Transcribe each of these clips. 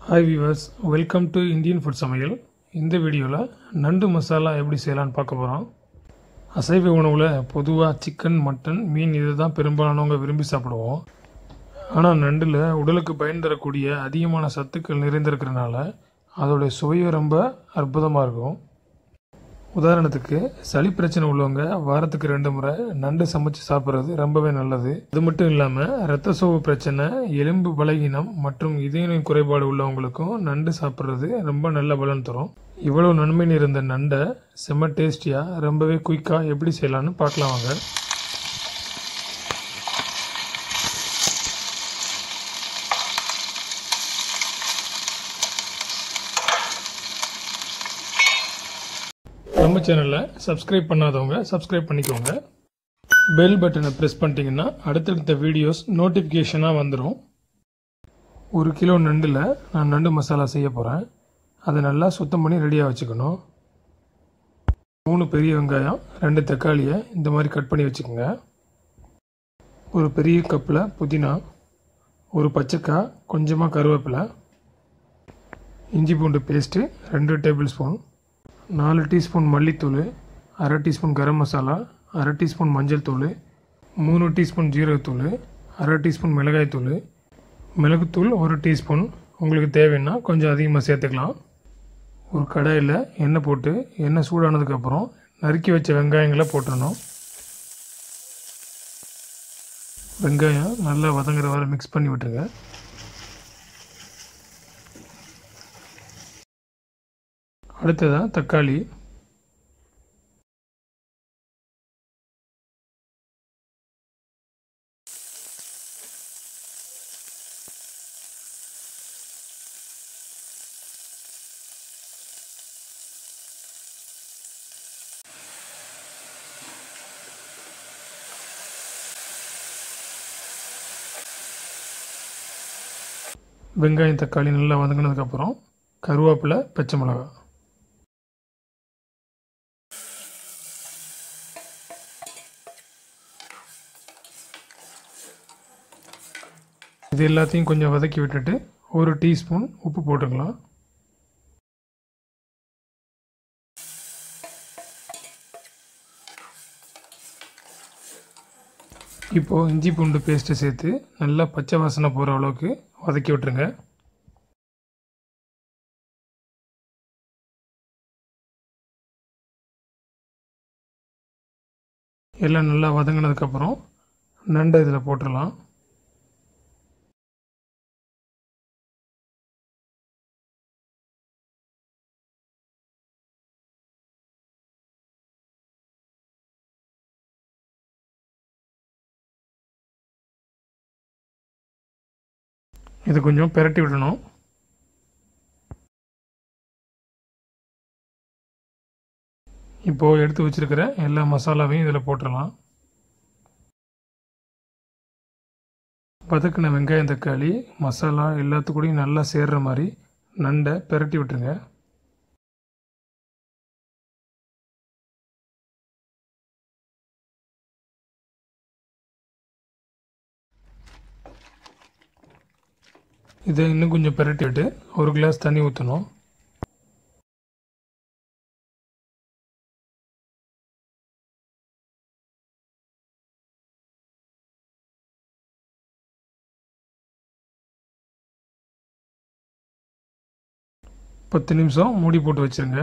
hi viewers welcome to Indian food சமையல் இந்த வீடியோவில் நண்டு மசாலா எப்படி செய்யலான்னு பார்க்க போகிறோம் அசைவ உணவில் பொதுவாக சிக்கன் மட்டன் மீன் இது தான் பெரும்பாலானவங்க விரும்பி சாப்பிடுவோம் ஆனால் நண்டில் உடலுக்கு பயன் தரக்கூடிய அதிகமான சத்துக்கள் நிறைந்திருக்கிறனால அதோடைய சுவையும் ரொம்ப அற்புதமாக இருக்கும் உதாரணத்துக்கு சளி பிரச்சனை உள்ளவங்க வாரத்துக்கு ரெண்டு முறை நண்டு சமைச்சு சாப்பிட்றது ரொம்பவே நல்லது அது மட்டும் இல்லாமல் ரத்த சோகை பிரச்சனை எலும்பு பலகீனம் மற்றும் இதய நோய் குறைபாடு உள்ளவங்களுக்கும் நண்டு சாப்பிட்றது ரொம்ப நல்ல பலன் தரும் இவ்வளவு நன்மை நிறைந்த நண்டை செம்ம டேஸ்டியாக ரொம்பவே குயிக்காக எப்படி செய்யலான்னு பார்க்கலாம் வாங்க நம்ம சேனலை சப்ஸ்கிரைப் பண்ணாதவங்க சப்ஸ்கிரைப் பண்ணிக்கோங்க பெல் பட்டனை ப்ரெஸ் பண்ணிட்டீங்கன்னா அடுத்தடுத்த வீடியோஸ் நோட்டிஃபிகேஷனாக வந்துடும் ஒரு கிலோ நண்டில் நான் நண்டு மசாலா செய்ய போகிறேன் அதை நல்லா சுத்தம் பண்ணி ரெடியாக வச்சுக்கணும் மூணு பெரிய வெங்காயம் ரெண்டு தக்காளியை இந்த மாதிரி கட் பண்ணி வச்சுக்கோங்க ஒரு பெரிய கப்பில் புதினா ஒரு பச்சைக்காய் கொஞ்சமாக கருவேப்பிலை இஞ்சி பூண்டு பேஸ்ட்டு ரெண்டு டேபிள் ஸ்பூன் நாலு டீஸ்பூன் மல்லித்தூள் அரை டீஸ்பூன் கரம் மசாலா அரை டீஸ்பூன் மஞ்சள் தூள் மூணு டீஸ்பூன் ஜீரகத்தூள் அரை டீஸ்பூன் மிளகாய்த்தூள் மிளகுத்தூள் ஒரு டீஸ்பூன் உங்களுக்கு தேவைன்னா கொஞ்சம் அதிகமாக சேர்த்துக்கலாம் ஒரு கடாயில் எண்ணெய் போட்டு எண்ணெய் சூடானதுக்கப்புறம் நறுக்கி வச்ச வெங்காயங்களை போட்டுடணும் வெங்காயம் நல்லா வதங்குற வரை மிக்ஸ் பண்ணி விட்டுருங்க அடுத்ததாக தக்காளி வெங்காயம் தக்காளி நல்லா வதங்கினதுக்கப்புறம் கருவேப்பிலை பச்சை மிளகாய் இது எல்லாத்தையும் கொஞ்சம் வதக்கி விட்டுட்டு ஒரு டீஸ்பூன் உப்பு போட்டுக்கலாம் இப்போது இஞ்சி பூண்டு பேஸ்ட்டு சேர்த்து நல்லா பச்சை வாசனை போகிற அளவுக்கு வதக்கி விட்டுருங்க எல்லாம் நல்லா வதங்கினதுக்கப்புறம் நண்டை இதில் போட்டுடலாம் இது கொஞ்சம் பெரட்டி விடணும் இப்போது எடுத்து வச்சுருக்கிற எல்லா மசாலாவையும் இதில் போட்டுடலாம் வதக்கின வெங்காயம் தக்காளி மசாலா எல்லாத்துக்கூடையும் நல்லா சேர்கிற மாதிரி நண்டை பெரட்டி விட்டுருங்க இதை இன்னும் கொஞ்சம் பெரட்டி விட்டு ஒரு கிளாஸ் தண்ணி ஊற்றணும் பத்து நிமிஷம் மூடி போட்டு வச்சுருங்க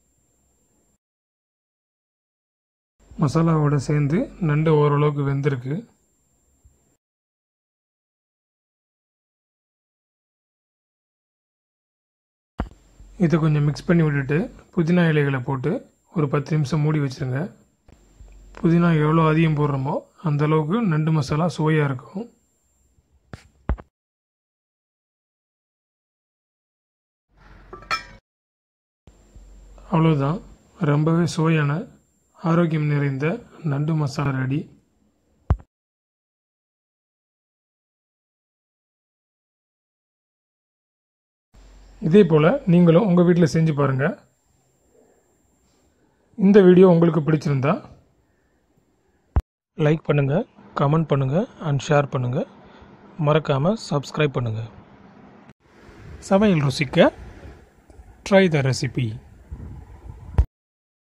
மசாலாவோட சேர்ந்து நண்டு ஓரளவுக்கு வெந்திருக்கு இதை கொஞ்சம் மிக்ஸ் பண்ணி விட்டுட்டு புதினா இலைகளை போட்டு ஒரு பத்து நிமிஷம் மூடி வச்சுருங்க புதினா எவ்வளோ அதிகம் போடுறோமோ அந்த அளவுக்கு நண்டு மசாலா சுவையாக இருக்கும் அவ்வளோதான் ரொம்பவே சுவையான ஆரோக்கியம் நிறைந்த நண்டு மசாலா ரெடி இதே போல் நீங்களும் உங்கள் வீட்டில் செஞ்சு பாருங்கள் இந்த வீடியோ உங்களுக்கு பிடிச்சிருந்தா லைக் பண்ணுங்கள் கமெண்ட் பண்ணுங்கள் அண்ட் ஷேர் பண்ணுங்கள் மறக்காமல் சப்ஸ்கிரைப் பண்ணுங்கள் சமையல் ருசிக்க ட்ரை த ரெசிபி